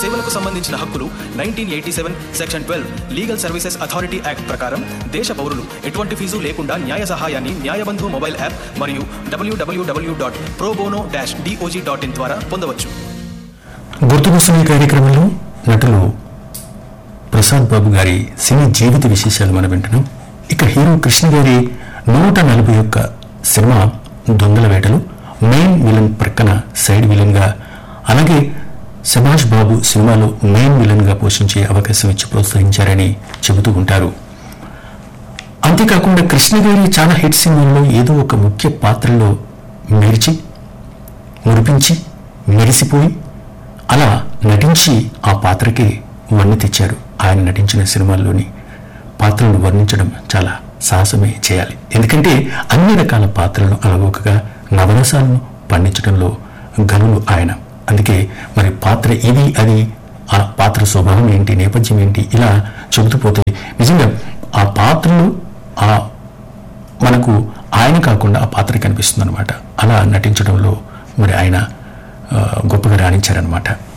సేవలకు సంబంధించిన హక్కులు nineteen eighty seven section twelve legal services authority act ప్రకారం దేశ పౌరులు ఎటువంటి ఫీజు లేకుండా న్యాయ సహాయాన్ని న్యాయబంధు మొబైల్ యాప్ మరియు W W W dot pro bono dash D O J dot in ద్వారా పొందవచ్చు గుర్తుకొస్తున్న ఈ కార్యక్రమంలో నటులు ప్రసాద్ బాబు గారి సినీ జీవిత విశేషాలు మనం వింటున్నాం ఇక హీరో కృష్ణ గారి నూట నలభై ఒక్క సినిమా దొంగల వేటలు మెయిన్ విలన్ ప్రక్కన సైడ్ విలన్ గా అలాగే సుభాష్ బాబు సినిమాలో మెయిన్ విలన్ గా పోషించే అవకాశం ఇచ్చి ప్రోత్సహించారని చెబుతూ ఉంటారు అంతేకాకుండా కృష్ణ గారి చాలా హిట్ సినిమాల్లో ఏదో ఒక ముఖ్య పాత్రలో మెరిచి మురిపించి మెరిసిపోయి అలా నటించి ఆ పాత్రకి వన్నె తెచ్చారు ఆయన నటించిన సినిమాల్లోని పాత్రలను వర్ణించడం చాలా సాహసమే చేయాలి ఎందుకంటే అన్ని రకాల పాత్రలను అలవోకగా నవరసాలను పండించడంలో గనులు ఆయన అందుకే మరి పాత్ర ఇది అది ఆ పాత్ర స్వభావం ఏంటి నేపథ్యం ఏంటి ఇలా చెబుతూ పోతే నిజంగా ఆ పాత్రలు ఆ మనకు ఆయన కాకుండా ఆ పాత్ర కనిపిస్తుంది అనమాట అలా నటించడంలో మరి ఆయన ఆ, గొప్పగా రాణించారనమాట